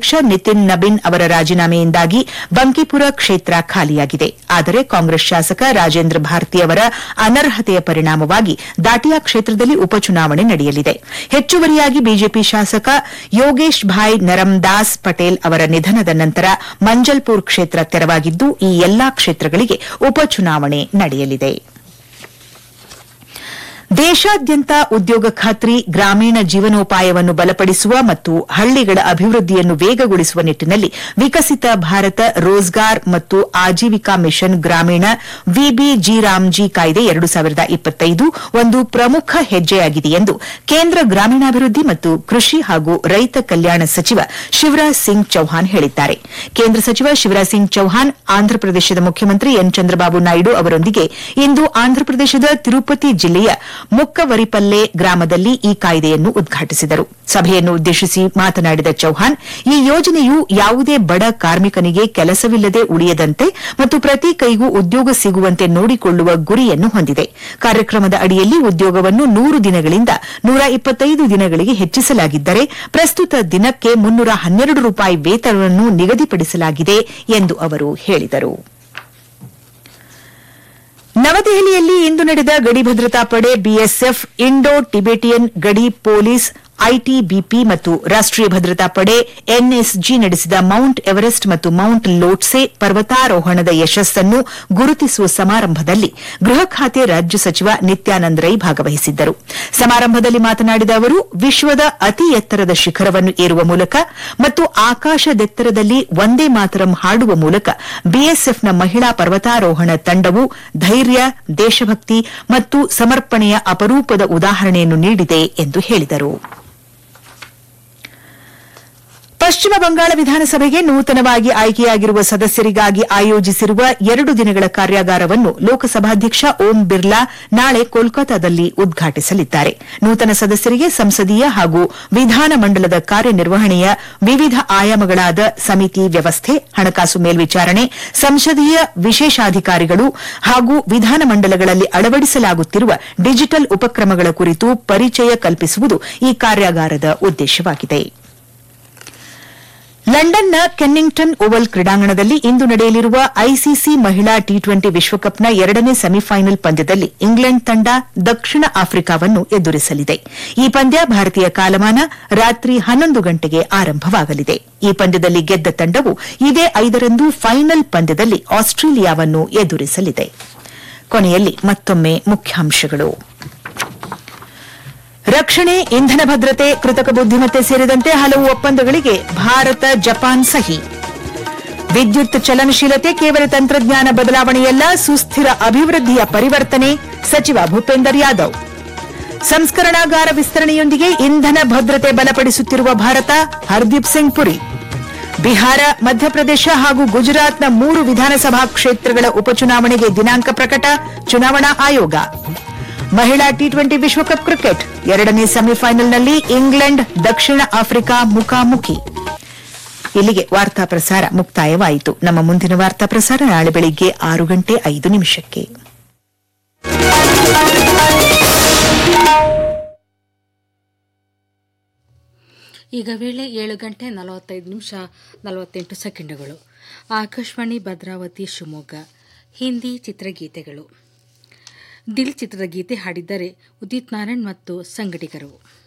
ಅಧ್ಯಕ್ಷ ನಿತಿನ್ ನಬಿನ್ ಅವರ ರಾಜೀನಾಮೆಯಿಂದಾಗಿ ಬಂಕಿಪುರ ಕ್ಷೇತ್ರ ಖಾಲಿಯಾಗಿದೆ ಆದರೆ ಕಾಂಗ್ರೆಸ್ ಶಾಸಕ ರಾಜೇಂದ್ರ ಭಾರತಿ ಅವರ ಅನರ್ಹತೆಯ ಪರಿಣಾಮವಾಗಿ ದಾಟಿಯಾ ಕ್ಷೇತ್ರದಲ್ಲಿ ಉಪಚುನಾವಣೆ ನಡೆಯಲಿದೆ ಹೆಚ್ಚುವರಿಯಾಗಿ ಬಿಜೆಪಿ ಶಾಸಕ ಯೋಗೇಶ್ ಭಾಯ್ ನರಮ್ದಾಸ್ ಪಟೇಲ್ ಅವರ ನಿಧನದ ನಂತರ ಮಂಜಲ್ಪುರ್ ಕ್ಷೇತ್ರ ತೆರವಾಗಿದ್ದು ಈ ಎಲ್ಲಾ ಕ್ಷೇತ್ರಗಳಿಗೆ ಉಪಚುನಾವಣೆ ನಡೆಯಲಿದೆ ದೇಶಾದ್ಯಂತ ಉದ್ಯೋಗ ಖಾತ್ರಿ ಗ್ರಾಮೀಣ ಜೀವನೋಪಾಯವನ್ನು ಬಲಪಡಿಸುವ ಮತ್ತು ಹಳ್ಳಿಗಳ ಅಭಿವೃದ್ಧಿಯನ್ನು ವೇಗಗೊಳಿಸುವ ನಿಟ್ಟಿನಲ್ಲಿ ವಿಕಸಿತ ಭಾರತ ರೋಜ್ಗಾರ್ ಮತ್ತು ಆಜೀವಿಕಾ ಮಿಷನ್ ಗ್ರಾಮೀಣ ವಿಬಿಜಿ ರಾಮ್ಜಿ ಕಾಯ್ದೆ ಎರಡು ಸಾವಿರದ ಇಪ್ಪತ್ತೈದು ಒಂದು ಪ್ರಮುಖ ಹೆಜ್ಜೆಯಾಗಿದೆ ಎಂದು ಕೇಂದ್ರ ಗ್ರಾಮೀಣಾಭಿವೃದ್ಧಿ ಮತ್ತು ಕೃಷಿ ಹಾಗೂ ರೈತ ಕಲ್ಯಾಣ ಸಚಿವ ಶಿವರಾಜ್ ಸಿಂಗ್ ಚೌಹಾಣ್ ಹೇಳಿದ್ದಾರೆ ಕೇಂದ್ರ ಸಚಿವ ಶಿವರಾಜ್ ಸಿಂಗ್ ಚೌಹಾಣ್ ಆಂಧ್ರಪ್ರದೇಶದ ಮುಖ್ಯಮಂತ್ರಿ ಎನ್ ಚಂದ್ರಬಾಬು ನಾಯ್ಡು ಅವರೊಂದಿಗೆ ಇಂದು ಆಂಧ್ರಪ್ರದೇಶದ ತಿರುಪತಿ ಜಿಲ್ಲೆಯ ಮುಕ್ಕವರಿಪಲ್ಲೆ ಗ್ರಾಮದಲ್ಲಿ ಈ ಕಾಯ್ದೆಯನ್ನು ಉದ್ಘಾಟಿಸಿದರು ಸಭೆಯನ್ನು ಉದ್ದೇಶಿಸಿ ಮಾತನಾಡಿದ ಚೌಹಾಣ್ ಈ ಯೋಜನೆಯು ಯಾವುದೇ ಬಡ ಕಾರ್ಮಿಕನಿಗೆ ಕೆಲಸವಿಲ್ಲದೆ ಉಳಿಯದಂತೆ ಮತ್ತು ಪ್ರತಿ ಕೈಗೂ ಉದ್ಯೋಗ ಸಿಗುವಂತೆ ನೋಡಿಕೊಳ್ಳುವ ಗುರಿಯನ್ನು ಹೊಂದಿದೆ ಕಾರ್ಯಕ್ರಮದ ಅಡಿಯಲ್ಲಿ ಉದ್ಯೋಗವನ್ನು ನೂರು ದಿನಗಳಿಂದ ನೂರ ಇಪ್ಪತ್ತೈದು ದಿನಗಳಿಗೆ ಹೆಚ್ಚಿಸಲಾಗಿದ್ದರೆ ಪ್ರಸ್ತುತ ದಿನಕ್ಕೆ ಮುನ್ನೂರ ಹನ್ನೆರಡು ರೂಪಾಯಿ ವೇತನವನ್ನು ನಿಗದಿಪಡಿಸಲಾಗಿದೆ ಎಂದು ಅವರು ಹೇಳಿದರು ನವದೆಹಲಿಯಲ್ಲಿ ಇಂದು ನಡೆದ ಗಡಿ ಭದ್ರತಾ ಪಡೆ ಬಿಎಸ್ಎಫ್ ಇಂಡೋ ಟಿಬೆಟಿಯನ್ ಗಡಿ ಪೊಲೀಸ್ ಐಟಿಬಿಪಿ ಮತ್ತು ರಾಷ್ಟೀಯ ಭದ್ರತಾ ಪಡೆ ಎನ್ಎಸ್ಜಿ ನಡೆಸಿದ ಮೌಂಟ್ ಎವರೆಸ್ಟ್ ಮತ್ತು ಮೌಂಟ್ ಲೋಟ್ಸೆ ಪರ್ವತಾರೋಹಣದ ಯಶಸ್ಸನ್ನು ಗುರುತಿಸುವ ಸಮಾರಂಭದಲ್ಲಿ ಗೃಹ ಖಾತೆ ರಾಜ್ಯ ಸಚಿವ ನಿತ್ಯಾನಂದ್ ರೈ ಭಾಗವಹಿಸಿದ್ದರು ಸಮಾರಂಭದಲ್ಲಿ ಮಾತನಾಡಿದ ಅವರು ವಿಶ್ವದ ಅತಿ ಎತ್ತರದ ಶಿಖರವನ್ನು ಏರುವ ಮೂಲಕ ಮತ್ತು ಆಕಾಶದೆತ್ತರದಲ್ಲಿ ಒಂದೇ ಮಾತರಂ ಹಾಡುವ ಮೂಲಕ ಬಿಎಸ್ಎಫ್ನ ಮಹಿಳಾ ಪರ್ವತಾರೋಹಣ ತಂಡವು ಧೈರ್ಯ ದೇಶಭಕ್ತಿ ಮತ್ತು ಸಮರ್ಪಣೆಯ ಅಪರೂಪದ ಉದಾಹರಣೆಯನ್ನು ನೀಡಿದೆ ಎಂದು ಹೇಳಿದರು ಪಶ್ಚಿಮ ಬಂಗಾಳ ವಿಧಾನಸಭೆಗೆ ನೂತನವಾಗಿ ಆಯ್ಕೆಯಾಗಿರುವ ಸದಸ್ಯರಿಗಾಗಿ ಆಯೋಜಿಸಿರುವ ಎರಡು ದಿನಗಳ ಕಾರ್ಯಾಗಾರವನ್ನು ಲೋಕಸಭಾಧ್ಯಕ್ಷ ಓಂ ಬಿರ್ಲಾ ನಾಳೆ ಕೋಲ್ಕತಾದಲ್ಲಿ ಉದ್ಘಾಟಿಸಲಿದ್ದಾರೆ ನೂತನ ಸದಸ್ಯರಿಗೆ ಸಂಸದೀಯ ಹಾಗೂ ವಿಧಾನಮಂಡಲದ ಕಾರ್ಯನಿರ್ವಹಣೆಯ ವಿವಿಧ ಆಯಾಮಗಳಾದ ಸಮಿತಿ ವ್ಯವಸ್ಥೆ ಹಣಕಾಸು ಮೇಲ್ವಿಚಾರಣೆ ಸಂಸದೀಯ ವಿಶೇಷಾಧಿಕಾರಿಗಳು ಹಾಗೂ ವಿಧಾನಮಂಡಲಗಳಲ್ಲಿ ಅಳವಡಿಸಲಾಗುತ್ತಿರುವ ಡಿಜಿಟಲ್ ಉಪಕ್ರಮಗಳ ಕುರಿತು ಪರಿಚಯ ಕಲ್ಪಿಸುವುದು ಈ ಕಾರ್ಯಾಗಾರದ ಉದ್ದೇಶವಾಗಿದೆ ಲಂಡನ್ನ ಕೆನ್ನಿಂಗ್ಟನ್ ಓವಲ್ ಕ್ರೀಡಾಂಗಣದಲ್ಲಿ ಇಂದು ನಡೆಯಲಿರುವ ಐಸಿಸಿ ಮಹಿಳಾ ಟಿ ಟ್ವೆಂಟಿ ವಿಶ್ವಕಪ್ನ ಎರಡನೇ ಸೆಮಿಫೈನಲ್ ಪಂದ್ಯದಲ್ಲಿ ಇಂಗ್ಲೆಂಡ್ ತಂಡ ದಕ್ಷಿಣ ಆಫ್ರಿಕಾವನ್ನು ಎದುರಿಸಲಿದೆ ಈ ಪಂದ್ಯ ಭಾರತೀಯ ಕಾಲಮಾನ ರಾತ್ರಿ ಹನ್ನೊಂದು ಗಂಟೆಗೆ ಆರಂಭವಾಗಲಿದೆ ಈ ಪಂದ್ಯದಲ್ಲಿ ಗೆದ್ದ ತಂಡವು ಇದೇ ಐದರಂದು ಫೈನಲ್ ಪಂದ್ಯದಲ್ಲಿ ಆಸ್ಟ್ರೇಲಿಯಾವನ್ನು ಎದುರಿಸಲಿದೆ ಕೊನೆಯಲ್ಲಿ ಮತ್ತೊಮ್ಮೆ ಮುಖ್ಯಾಂಶಗಳು ರಕ್ಷಣೆ ಇಂಧನ ಭದ್ರತೆ ಕೃತಕ ಬುದ್ದಿಮತ್ತೆ ಸೇರಿದಂತೆ ಹಲವು ಒಪ್ಪಂದಗಳಿಗೆ ಭಾರತ ಜಪಾನ್ ಸಹಿ ವಿದ್ಯುತ್ ಚಲನಶೀಲತೆ ಕೇವಲ ತಂತ್ರಜ್ಞಾನ ಬದಲಾವಣೆಯಲ್ಲ ಸುಸ್ಥಿರ ಅಭಿವೃದ್ಧಿಯ ಪರಿವರ್ತನೆ ಸಚಿವ ಭೂಪೇಂದರ್ ಯಾದವ್ ಸಂಸ್ಕರಣಾಗಾರ ವಿಸ್ತರಣೆಯೊಂದಿಗೆ ಇಂಧನ ಭದ್ರತೆ ಬಲಪಡಿಸುತ್ತಿರುವ ಭಾರತ ಹರ್ದೀಪ್ ಸಿಂಗ್ ಪುರಿ ಬಿಹಾರ ಮಧ್ಯಪ್ರದೇಶ ಹಾಗೂ ಗುಜರಾತ್ನ ಮೂರು ವಿಧಾನಸಭಾ ಕ್ಷೇತ್ರಗಳ ಉಪಚುನಾವಣೆಗೆ ದಿನಾಂಕ ಪ್ರಕಟ ಚುನಾವಣಾ ಆಯೋಗ ಮಹಿಳಾ ಟಿ ಟ್ವೆಂಟಿ ವಿಶ್ವಕಪ್ ಕ್ರಿಕೆಟ್ ಎರಡನೇ ಸೆಮಿಫೈನಲ್ನಲ್ಲಿ ಇಂಗ್ಲೆಂಡ್ ದಕ್ಷಿಣ ಆಫ್ರಿಕಾ ಮುಖಾಮುಖಿ ಇಲ್ಲಿಗೆ ವಾರ್ತಾ ಪ್ರಸಾರ ಮುಕ್ತಾಯವಾಯಿತು ನಮ್ಮ ಮುಂದಿನ ವಾರ್ತಾ ಪ್ರಸಾರ ನಾಳೆ ಬೆಳಿಗ್ಗೆ ಆರು ಗಂಟೆ ಐದು ನಿಮಿಷಕ್ಕೆ ಈಗ ವೇಳೆ ಏಳು ಗಂಟೆ ನಲವತ್ತೈದು ನಿಮಿಷ ನಲವತ್ತೆಂಟು ಸೆಕೆಂಡುಗಳು ಆಕಾಶವಾಣಿ ಭದ್ರಾವತಿ ಶಿವಮೊಗ್ಗ ಹಿಂದಿ ಚಿತ್ರಗೀತೆಗಳು ದಿಲ್ ಚಿತ್ರದ ಗೀತೆ ಹಾಡಿದ್ದಾರೆ ಉದಿತ್ ನಾರಾಯಣ್ ಮತ್ತು ಸಂಗಡಿಗರು